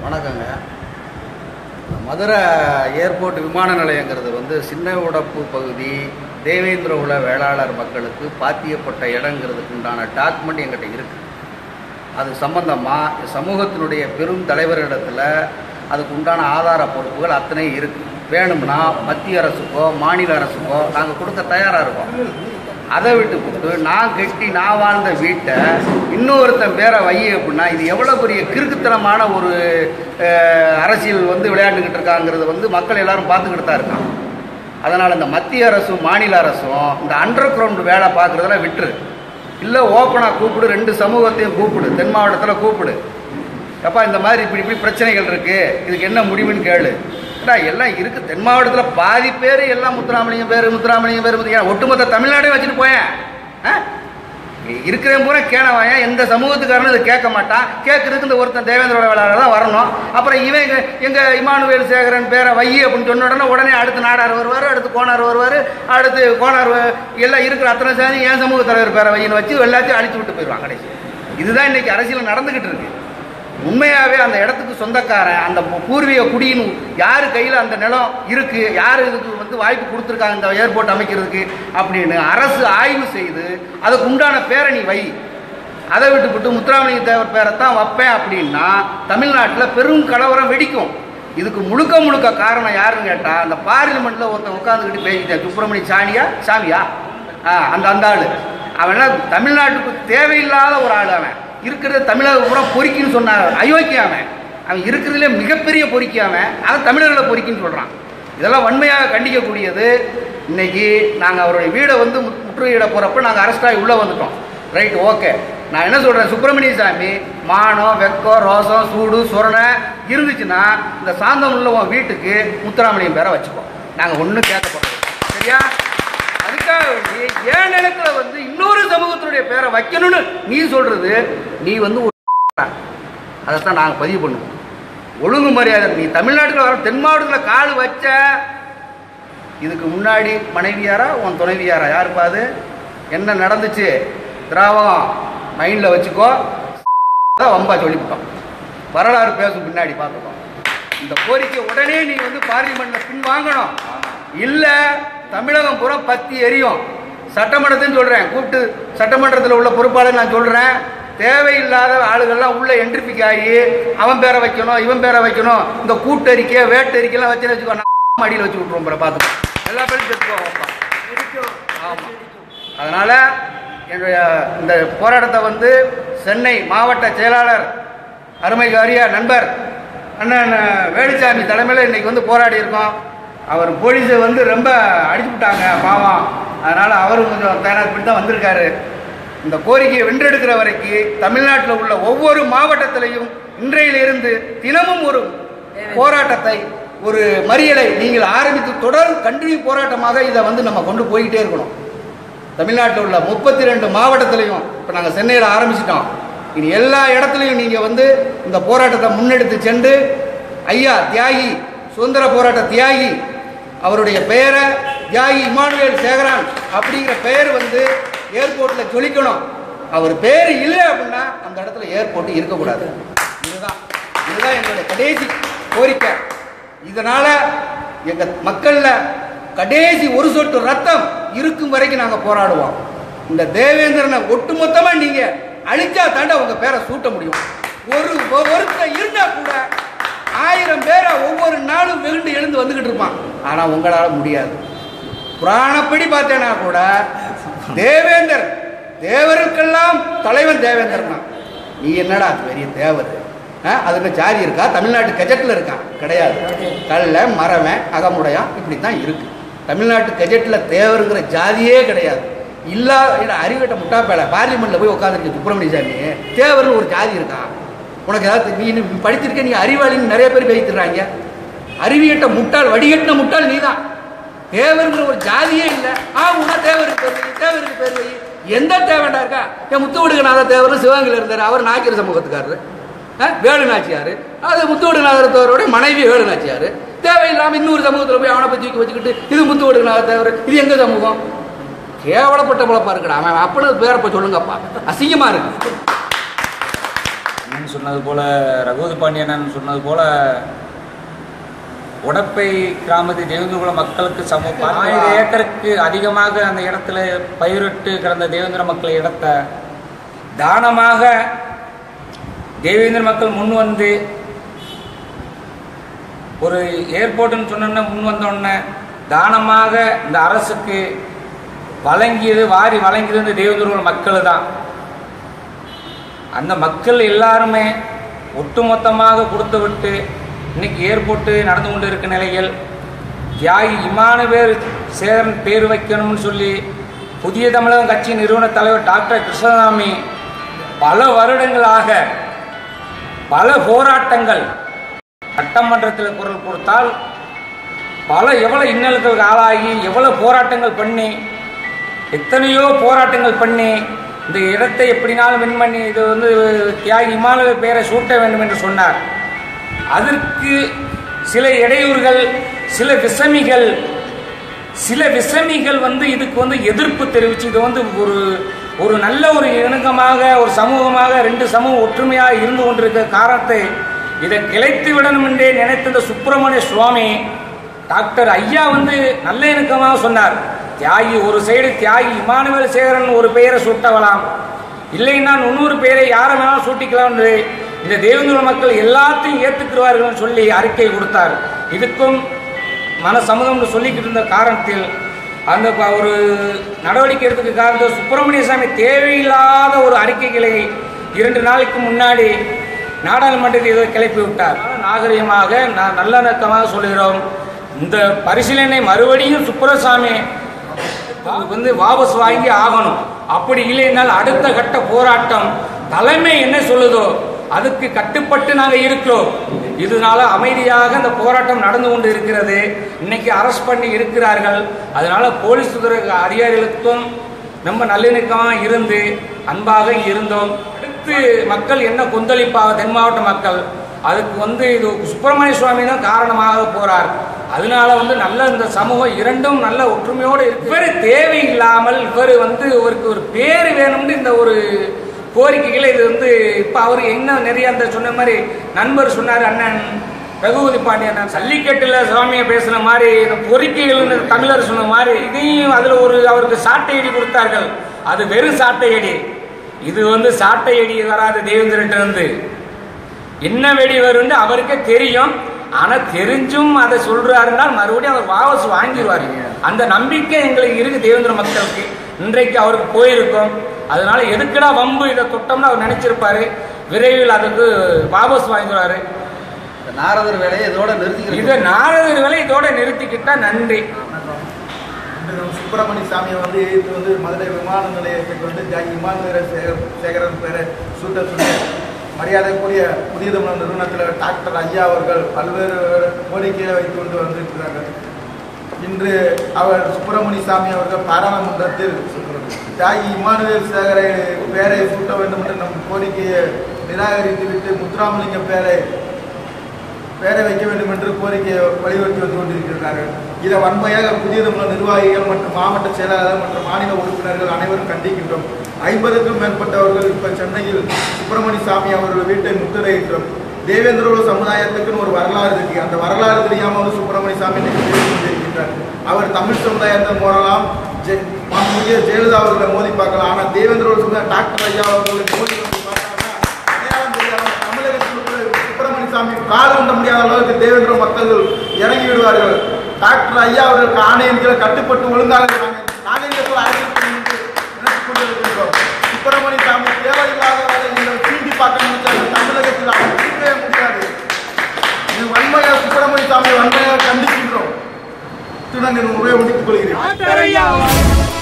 வணக்கங்க மதுரை ஏர்போர்ட் விமான நிலையங்கிறது வந்து சின்ன உடப்பு பகுதி தேவேந்திர உல வேளாளர் மக்களுக்கு பாத்தியப்பட்ட இடங்கிறதுக்கு உண்டான டாக்குமெண்ட் எங்கிட்ட இருக்குது அது சம்பந்தமாக சமூகத்தினுடைய பெரும் தலைவரிடத்தில் அதுக்கு உண்டான ஆதார பொறுப்புகள் அத்தனை இருக்குது வேணும்னா மத்திய அரசுக்கோ மாநில அரசுக்கோ நாங்கள் கொடுக்க தயாராக இருக்கோம் அதை விட்டு போட்டு நான் கட்டி நான் வாழ்ந்த வீட்டை இன்னொருத்தன் பேரை வை அப்படின்னா இது எவ்வளோ பெரிய கிறுக்குத்தனமான ஒரு அஹ், அரசியல் வந்து விளையாண்டுக்கிட்டு இருக்காங்கிறது வந்து மக்கள் எல்லாரும் பார்த்துக்கிட்டு தான் இருக்காங்க அதனால் இந்த மத்திய அரசும் மாநில அரசும் இந்த அண்டர் கிரவுண்ட் வேலை பார்க்குறதெல்லாம் விட்டுரு இல்லை ஓப்பனாக கூப்பிடு ரெண்டு சமூகத்தையும் கூப்பிடு தென் மாவட்டத்தில் கூப்பிடு எப்பா இந்த மாதிரி இப்படி இப்படி பிரச்சனைகள் இருக்குது இதுக்கு என்ன முடிவுன்னு கேளு ஏடா எல்லாம் இருக்குது தென் மாவட்டத்தில் பாதி பேர் எல்லாம் முத்துராமலிங்கம் பேர் முத்துராமலிங்கம் பேர் முத்து- ஏன் ஒட்டுமொத்த தமிழ்நாடே வச்சுட்டு போயேன் ஆ இருக்கிறவன் பூரா கேனவாயன் எந்த சமூகத்துக்காரனும் இதை கேட்க மாட்டான் கேட்கறதுக்கு இந்த ஒருத்தன் தேவேந்திரோட வேளாளர் தான் வரணும் அப்புறம் இவன் எங்க- எங்க இமானுவேல் சேகரன் பேரை வை அப்படின்னு சொன்ன உடனே உடனே அடுத்து நாடார் வருவார் அடுத்து கோனார் வருவார் அடுத்து கோனார் வ- எல்லாம் இருக்கிற அத்தனை சாதி என் சமூக தலைவர் பேரை வையின்னு வச்சு எல்லாத்தையும் அழிச்சு விட்டு போயிடுவாங்க கடைசி இதுதான் இன்னைக்கு அரசியல் நடந்துகிட்டு இருக்கு உண்மையாகவே அந்த இடத்துக்கு சொந்தக்காரன் அந்த பூ- பூர்வீக குடியின் யார் கையில் அந்த நிலம் இருக்கு யார் இதுக்கு வந்து வாய்ப்பு கொடுத்துருக்காங்க இந்த ஏர்போர்ட் அமைக்கிறதுக்கு அப்படின்னு அரசு ஆய்வு செய்து அதுக்கு உண்டான பேரை நீ வை அதை விட்டுவிட்டு முத்துராமலிங்க தேவர் பேரைத்தான் வைப்பேன் அப்படின்னா தமிழ்நாட்டில் பெரும் கலவரம் வெடிக்கும் இதுக்கு முழுக்க முழுக்க காரணம் யாருன்னு கேட்டால் அந்த பார்லிமெண்ட்டில் ஒருத்தன் உட்காந்துக்கிட்டு பேசிட்டேன் சுப்பிரமணிய சாணியா சாமியா ஆ அந்த அந்த ஆள் அவன் என்ன தமிழ்நாட்டுக்கு தேவையில்லாத ஒரு ஆள் அவன் இருக்கிறது தமிழக பூரா பொறிக்கின்னு சொன்னாங்க அயோக்கிய அவன் அவன் இருக்கிறதுலே மிகப்பெரிய பொறிக்கி அவன் அவன் தமிழர்களை பொறிக்கின்னு சொல்கிறான் இதெல்லாம் வன்மையாக கண்டிக்கக்கூடியது இன்னைக்கு நாங்கள் அவருடைய வீடை வந்து முற்று- முற்றுகையிட போகிறப்ப நாங்கள் அரெஸ்டாகி உள்ளே வந்துட்டோம் ரைட் ஓகே நான் என்ன சொல்கிறேன் சுப்பிரமணிய சாமி மானம் வெக்கம் ரோசம் சூடு சுரணை இருந்துச்சுன்னா இந்த சாந்தம் உள்ள உன் வீட்டுக்கு முத்துராமலிங்கம் பேரை வச்சுக்கோ நாங்கள் ஒன்றும் கேட்க போகிறோம் சரியா அதுக்காக வேண்டி என் நிலத்துல வந்து இன்னொரு சமூகத்தினுடைய பேரை வைக்கணும்னு நீ சொல்றது நீ வந்து ஒரு அதைத்தான் நாங்கள் பதிவு பண்ணுவோம் ஒழுங்கு மரியாதை நீ தமிழ்நாட்டில் வர தென் மாவட்டத்தில் கால் வச்ச இதுக்கு முன்னாடி மனைவியாரா உன் துணைவியாரா யாருப்பா அது என்ன நடந்துச்சு திராவகம் மைண்டில் வச்சுக்கோ தான் வம்பா சொல்லிவிட்டோம் வரலாறு பேசும் பின்னாடி பார்த்துக்கோ இந்த கோரிக்கை உடனே நீ வந்து பார்லிமெண்ட்ல பின் வாங்கணும் இல்ல தமிழகம் பூரா பத்தி எரியும் சட்டமன்றத்தையும் சொல்றேன் கூப்பிட்டு சட்டமன்றத்தில் உள்ள பொறுப்பாளர் நான் சொல்றேன் தேவையில்லாத ஆளுகள்லாம் உள்ள என்ட்ரிபிக் ஆகி அவன் பேரை வைக்கணும் இவன் பேரை வைக்கணும் இந்த கூட்டறிக்கை வேட்டறிக்கைலாம் வச்சு வச்சுக்கோ நான் அடியில் வச்சு விட்ருவோம் பிறகு பார்த்துக்கோ எல்லா பேரும் பெற்றுக்கோ ஆமா அதனால என்னுடைய இந்த போராட்டத்தை வந்து சென்னை மாவட்ட செயலாளர் அருமை அரிய நண்பர் அண்ணன் வேலுச்சாமி தலைமையில் இன்னைக்கு வந்து போராடி இருக்கோம் அவர் போலீஸை வந்து ரொம்ப அடிச்சு விட்டாங்க பாவம் அதனால் அவரும் கொஞ்சம் தயார் தான் வந்திருக்காரு இந்த கோரிக்கையை வென்றெடுக்கிற வரைக்கும் தமிழ்நாட்டில் உள்ள ஒவ்வொரு மாவட்டத்திலையும் இன்றையிலிருந்து தினமும் ஒரு போராட்டத்தை ஒரு மறியலை நீங்கள் ஆரம்பித்து தொடர் கண்டினியூ போராட்டமாக இதை வந்து நம்ம கொண்டு போய்கிட்டே இருக்கணும் தமிழ்நாட்டில் உள்ள முப்பத்தி ரெண்டு மாவட்டத்திலையும் இப்போ நாங்கள் சென்னையில் ஆரம்பிச்சிட்டோம் இனி எல்லா இடத்துலையும் நீங்கள் வந்து இந்த போராட்டத்தை முன்னெடுத்து சென்று ஐயா தியாகி சுதந்திர போராட்ட தியாகி அவருடைய பெயரை தியாகி இமானுவேல் சேகரான் அப்படிங்கிற பெயர் வந்து ஏர்போர்ட்டில் ஜொலிக்கணும் அவர் பேர் இல்லை அப்படின்னா அந்த இடத்துல ஏர்போர்ட் இருக்கக்கூடாது இதுதான் இதுதான் என்னுடைய கடைசி கோரிக்கை இதனால எங்க மக்கள்ல கடைசி ஒரு சொட்டு ரத்தம் இருக்கும் வரைக்கும் நாங்க போராடுவோம் இந்த தேவேந்திரனை ஒட்டுமொத்தமா நீங்க அழிச்சா தாண்ட உங்க பேரை சூட்ட முடியும் ஒரு ஒருத்தர் இருந்தா கூட ஆயிரம் பேரை ஒவ்வொரு நாளும் வெகுண்டு எழுந்து வந்துகிட்டு இருப்பான் ஆனா உங்களால முடியாது புராணப்படி பார்த்தேன்னா கூட தேவேந்தர் தேவருக்கெல்லாம் தலைவன் தேவேந்தர் தான் நீ என்னடா அது பெரிய தேவர் ஆ, அதுக்கு ஜாதி இருக்கா தமிழ்நாட்டு கெஜெட்டில் இருக்கான் கிடையாது கல்ல மரவன் அகமுடையான் இப்படி தான் இருக்கு தமிழ்நாட்டு கெஜெட்டில் தேவருங்கிற ஜாதியே கிடையாது இல்லா இல்ல அறிவிட்ட முட்டாப்பேல பார்லிமெண்ட்ல போய் உட்காந்துருக்கு சுப்பிரமணிய சாமி தேவர்னு ஒரு ஜாதி இருக்கான் உனக்கு ஏதாவது நீ நீ படிச்சிருக்க நீ அறிவாளின்னு நிறைய பேர் பேசிட்டுறாங்க அறிவியட்ட முட்டாள் வடிகட்டின முட்டாள் நீதான் தேவருங்கிற ஒரு ஜாதியே இல்லை ஆ உனா தேவருக்கு பேர் வை, தேவருக்கு பேர் வை எந்த தேவண்டா இருக்கா என் முத்துவடுகநாத தேவர் சிவகங்கையில் இருந்தார் அவர் நாக்கிர சமூகத்துக்காரரு ஆ, வேலு நாச்சியார் அது முத்துவடுகநாதர் தேவரோட மனைவி வேலு நாச்சியார் தேவையில்லாமல் இன்னொரு சமூகத்தில் போய் அவனை பற்றி தூக்கி வச்சுக்கிட்டு இது முத்துவடுகநாத தேவர் இது எங்க சமூகம் கேவலப்பட்ட பொழப்பா இருக்குடா அவன் அப்பனது பேரை போய் சொல்லுங்கப்பா அசிங்கமா இருக்கு அண்ணன் சொன்னது போல ரகுவதி பாண்டியன் சொன்னது போல உடப்பை கிராமத்து தேவேந்திரகுல மக்களுக்கு சமூக ஆயிரம் ஏக்கருக்கு அதிகமாக அந்த இடத்துல பயிரிட்டு கிடந்த தேவேந்திர மக்கள் இடத்தை தானமாக தேவேந்திர மக்கள் முன் வந்து ஒரு ஏர்போர்ட்டுன்னு சொன்னோன்னே முன் வந்தோடனே தானமாக இந்த அரசுக்கு வழங்கியது வாரி வழங்கியது இந்த தேவேந்திர மக்கள் தான் அந்த மக்கள் எல்லாருமே ஒட்டுமொத்தமாக கொடுத்து விட்டு இன்னைக்கு ஏர்போர்ட்டு நடந்து கொண்டு இருக்க நிலையில் தியாகி இமானுவேல் சேகரன் பேர் வைக்கணும்னு சொல்லி புதிய தமிழகம் கட்சி நிறுவன தலைவர் டாக்டர் கிருஷ்ணசாமி பல வருடங்களாக பல போராட்டங்கள் சட்டமன்றத்தில் குரல் கொடுத்தால் பல எவ்வளவு இன்னல்களுக்கு ஆளாகி எவ்வளவு போராட்டங்கள் பண்ணி எத்தனையோ போராட்டங்கள் பண்ணி இந்த இடத்தை எப்படினாலும் வின் பண்ணி இது வந்து தியாகி இமாலய பேரை சூட்ட வேண்டும் என்று சொன்னார் அதற்கு சில இடையூறுகள் சில விசமிகள் சில விசமிகள் வந்து இதுக்கு வந்து எதிர்ப்பு தெரிவித்து இது வந்து ஒரு ஒரு நல்ல ஒரு இணக்கமாக ஒரு சமூகமாக ரெண்டு சமூகம் ஒற்றுமையாக இருந்து கொண்டிருக்க காரணத்தை இதை கிளைத்து விடணும் என்றே நினைத்த இந்த சுப்பிரமணிய சுவாமி டாக்டர் ஐயா வந்து நல்ல இணக்கமாக சொன்னார் தியாகி ஒரு சைடு தியாகி இமானுவேல் சேகரன் ஒரு பெயரை சூட்டவலாம் இல்லைன்னா இன்னொரு பெயரை யாரை வேணாலும் சூட்டிக்கலாம் என்று இந்த தேவேந்திர மக்கள் எல்லாத்தையும் ஏற்றுக்கிறார்கள் சொல்லி அறிக்கை கொடுத்தார் இதுக்கும் மன சம்மதம்னு சொல்லிக்கிட்டு இருந்த காரணத்தில் அந்த ப- ஒரு நடவடிக்கை எடுத்துக்க காரணத்தில் சுப்பிரமணிய சாமி தேவையில்லாத ஒரு அறிக்கைகளை இரண்டு நாளைக்கு முன்னாடி நாடாளுமன்றத்தில் இதை கிளப்பி விட்டார் நாகரிகமாக நான் நல்லிணக்கமாக சொல்கிறோம் இந்த பரிசீலனை மறுபடியும் சுப்பிரசாமி வந்து வாபஸ் வாங்கி ஆகணும் அப்படி இல்லைனால் அடுத்த கட்ட போராட்டம் தலைமை என்ன சொல்லுதோ அதுக்கு கட்டுப்பட்டு நாங்கள் இருக்கிறோம் இதனால அமைதியாக இந்த போராட்டம் நடந்து கொண்டு இருக்கிறது இன்னைக்கு அரெஸ்ட் பண்ணி இருக்கிறார்கள் அதனால போலீஸ் துறை அதிகாரிகளுக்கும் ரொம்ப நல்லிணக்கமாக இருந்து அன்பாக இருந்தோம் அடுத்து மக்கள் என்ன கொந்தளிப்பாக தென் மாவட்ட மக்கள் அதுக்கு வந்து இது சுப்பிரமணிய சுவாமி தான் காரணமாக போறார் அதனால வந்து நல்ல இந்த சமூகம் இரண்டும் நல்ல ஒற்றுமையோடு இருக்கு இவர் தேவையில்லாமல் இவர் வந்து இவருக்கு ஒரு பேர் வேணும்னு இந்த ஒரு கோரிக்கைகளை இது வந்து இப்போ அவர் என்ன நிறைய அந்த சொன்ன மாதிரி நண்பர் சொன்னார் அண்ணன் ரகுபதி பாண்டியன் சல்லிக்கட்டில் சுவாமியை பேசுன மாதிரி இந்த பொறிக்கைகள்னு தமிழர் சொன்ன மாதிரி இதையும் அதில் ஒரு அவருக்கு சாட்டை அடி கொடுத்தார்கள் அது வெறும் சாட்டை அடி இது வந்து சாட்டை அடி வராது தேவேந்திரன் வந்து என்ன வெடி வரும்னு அவருக்கே தெரியும் ஆனா தெரிஞ்சும் அதை சொல்றாருன்னா மறுபடியும் அவர் வாபஸ் வாங்கிடுவாரு அந்த நம்பிக்கை எங்களுக்கு இருக்கு தேவேந்திர மக்களுக்கு இன்றைக்கு அவருக்கு போயிருக்கும் அதனால எதுக்குடா வம்பு இதை தொட்டோம்னு அவர் நினைச்சிருப்பாரு விரைவில் அதுக்கு வாபஸ் வாங்கிடுவாரு இந்த நாரதர் வேலையை இதோட நிறுத்திக்கிறீங்க இதை நாரதர் வேலை இதோட நிறுத்திக்கிட்டா நன்றி இன்று சுப்பிரமணிய சாமியை வந்து இது வந்து மதுரை விமான நிலையத்துக்கு வந்து தியாகி இமானுவேல சேகர் சேகரன் பேரை சூட்ட சொல்லி மரியாதைக்குரிய புதிய தமிழ் நிறுவனத்தில் டாக்டர் ஐயா அவர்கள் பல்வேறு கோரிக்கைகளை வைத்து கொண்டு வந்திருக்கிறார்கள் இன்று அவர் சுப்பிரமணிய சாமி அவர்கள் பாராளுமன்றத்தில் தியாகி இமானுவேல் சேகரை பெயரை சூட்ட வேண்டும் என்று நம் கோரிக்கையை நிராகரித்துவிட்டு முத்துராமலிங்க பெயரை பெயரை வைக்க வேண்டும் என்று கோரிக்கையை வலியுறுத்தி வந்து கொண்டிருக்கிறார்கள் இதை வன்மையாக புதிய தமிழர் நிர்வாகிகள் மற்றும் மாவட்ட செயலாளர் மற்றும் மாநில உறுப்பினர்கள் அனைவரும் கண்டிக்கின்றோம் ஐம்பதுக்கும் மேற்பட்டவர்கள் இப்ப சென்னையில் சுப்பிரமணிய சாமி அவர்கள் வீட்டை முற்றுகையிட்டோம் தேவேந்திரோட சமுதாயத்துக்குன்னு ஒரு வரலாறு இருக்கு அந்த வரலாறு தெரியாம வந்து சுப்பிரமணிய சாமி இன்னைக்கு பேசிக் கொண்டிருக்கின்றார் அவர் தமிழ் சமுதாயத்தை மோதலாம் ஜெ- மாண்புமிகு ஜெயலலிதா அவர்களை மோதி பார்க்கலாம் ஆனா தேவேந்திரோட சமுதாயம் டாக்டர் ஐயா அவர்களை மோதி வந்து பார்த்தாங்கன்னா அடையாளம் தெரியாம தமிழகத்தில் உள்ள சுப்பிரமணிய சாமி கால் கொண்ட முடியாத அளவுக்கு தேவேந்திர மக்கள் இறங்கி விடுவார்கள் டாக்டர் ஐயா அவர்களுக்கு ஆணையங்களை கட்டுப்பட்டு ஒழுங்காக இருக்காங்க நாகரிகத்தில் அரசியல் பண்ணி என்று நினைத்துக் கொண்டிருக்கின்றோம் சுப்பிரமணிய சாமி தேவையில்லாதவரை நீங்கள் தீண்டி பார்க்க நினைச்சால் தமிழகத்தில் அவர் இருக்கவே முடியாது இது வன்மையாக சுப்பிரமணிய சாமி வன்மையாக கண்டிக்கின்றோம் இத்துடன் என் உரையை முடித்துக் கொள்கிறேன் ஐயா